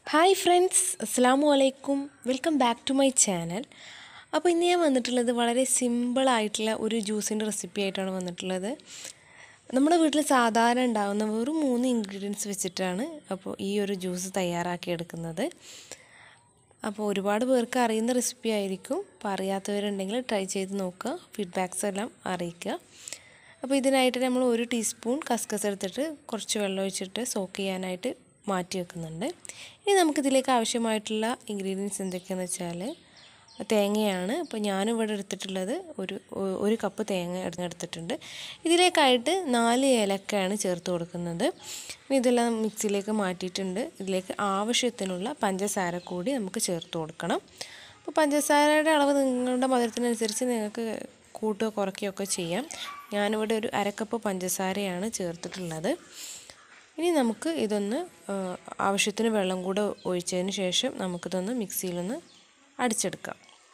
hi friends അസ്സാം വലൈക്കും welcome back to my channel അപ്പോൾ ഇന്ന് ഞാൻ വന്നിട്ടുള്ളത് വളരെ സിമ്പിളായിട്ടുള്ള ഒരു ജ്യൂസിൻ്റെ റെസിപ്പി ആയിട്ടാണ് വന്നിട്ടുള്ളത് നമ്മുടെ വീട്ടിൽ സാധാരണ ഉണ്ടാകുന്ന വെറും മൂന്ന് ഇൻഗ്രീഡിയൻസ് വെച്ചിട്ടാണ് അപ്പോൾ ഈ ഒരു ജ്യൂസ് തയ്യാറാക്കി എടുക്കുന്നത് അപ്പോൾ ഒരുപാട് പേർക്ക് അറിയുന്ന റെസിപ്പി ആയിരിക്കും അപ്പോൾ അറിയാത്തവരുണ്ടെങ്കിൽ ട്രൈ ചെയ്ത് നോക്കുക ഫീഡ്ബാക്സ് എല്ലാം അറിയിക്കുക അപ്പോൾ ഇതിനായിട്ട് നമ്മൾ ഒരു ടീസ്പൂൺ കസ്കസ് എടുത്തിട്ട് കുറച്ച് വെള്ളം ഒഴിച്ചിട്ട് സോക്ക് ചെയ്യാനായിട്ട് മാറ്റി വെക്കുന്നുണ്ട് ഇനി നമുക്കിതിലേക്ക് ആവശ്യമായിട്ടുള്ള ഇൻഗ്രീഡിയൻസ് എന്തൊക്കെയാണെന്ന് വെച്ചാൽ തേങ്ങയാണ് അപ്പോൾ ഞാനിവിടെ എടുത്തിട്ടുള്ളത് ഒരു ഒരു കപ്പ് തേങ്ങ എടുത്തിട്ടുണ്ട് ഇതിലേക്കായിട്ട് നാല് ഏലക്കയാണ് ചേർത്ത് കൊടുക്കുന്നത് ഇനി ഇതെല്ലാം മിക്സിയിലേക്ക് മാറ്റിയിട്ടുണ്ട് ഇതിലേക്ക് ആവശ്യത്തിനുള്ള പഞ്ചസാര കൂടി നമുക്ക് ചേർത്ത് കൊടുക്കണം അപ്പോൾ പഞ്ചസാരയുടെ അളവ് നിങ്ങളുടെ മധുരത്തിനനുസരിച്ച് നിങ്ങൾക്ക് കൂട്ടുകയോ കുറയ്ക്കുകയോ ഒക്കെ ചെയ്യാം ഞാനിവിടെ ഒരു അരക്കപ്പ് പഞ്ചസാരയാണ് ചേർത്തിട്ടുള്ളത് ഇനി നമുക്ക് ഇതൊന്ന് ആവശ്യത്തിന് വെള്ളം കൂടെ ഒഴിച്ചതിന് ശേഷം നമുക്കിതൊന്ന് മിക്സിയിലൊന്ന് അടിച്ചെടുക്കാം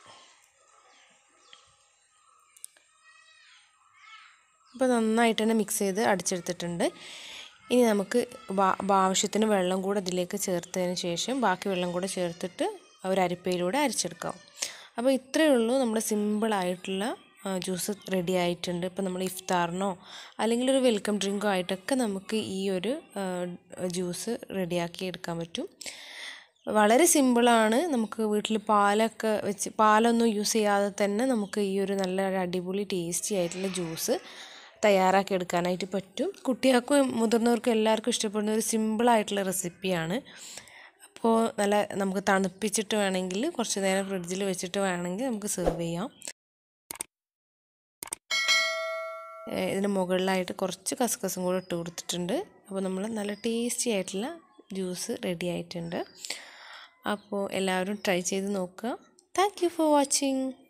അപ്പോൾ നന്നായിട്ട് തന്നെ മിക്സ് ചെയ്ത് അടിച്ചെടുത്തിട്ടുണ്ട് ഇനി നമുക്ക് ആവശ്യത്തിന് വെള്ളം കൂടെ ഇതിലേക്ക് ചേർത്തതിന് ശേഷം ബാക്കി വെള്ളം കൂടെ ചേർത്തിട്ട് ഒരു അരിപ്പയിലൂടെ അരിച്ചെടുക്കാം അപ്പോൾ ഇത്രയേ ഉള്ളൂ നമ്മുടെ സിമ്പിളായിട്ടുള്ള ജ്യൂസ് റെഡി ആയിട്ടുണ്ട് ഇപ്പോൾ നമ്മൾ ഇഫ്താറിനോ അല്ലെങ്കിൽ ഒരു വെൽക്കം ഡ്രിങ്കോ ആയിട്ടൊക്കെ നമുക്ക് ഈ ഒരു ജ്യൂസ് റെഡിയാക്കി എടുക്കാൻ പറ്റും വളരെ സിമ്പിളാണ് നമുക്ക് വീട്ടിൽ പാലൊക്കെ വെച്ച് പാലൊന്നും യൂസ് ചെയ്യാതെ തന്നെ നമുക്ക് ഈ ഒരു നല്ല അടിപൊളി ടേസ്റ്റി ആയിട്ടുള്ള ജ്യൂസ് തയ്യാറാക്കി എടുക്കാനായിട്ട് പറ്റും കുട്ടികൾക്കും മുതിർന്നവർക്കും എല്ലാവർക്കും ഇഷ്ടപ്പെടുന്ന ഒരു സിമ്പിളായിട്ടുള്ള റെസിപ്പിയാണ് അപ്പോൾ നല്ല നമുക്ക് തണുപ്പിച്ചിട്ട് വേണമെങ്കിൽ കുറച്ച് നേരം ഫ്രിഡ്ജിൽ വെച്ചിട്ട് വേണമെങ്കിൽ നമുക്ക് സെർവ് ചെയ്യാം ഇതിന് മുകളിലായിട്ട് കുറച്ച് കസ്കസും കൂടെ ഇട്ട് കൊടുത്തിട്ടുണ്ട് അപ്പോൾ നമ്മൾ നല്ല ടേസ്റ്റി ആയിട്ടുള്ള ജ്യൂസ് റെഡി ആയിട്ടുണ്ട് അപ്പോൾ എല്ലാവരും ട്രൈ ചെയ്ത് നോക്കുക താങ്ക് യു ഫോർ വാച്ചിങ്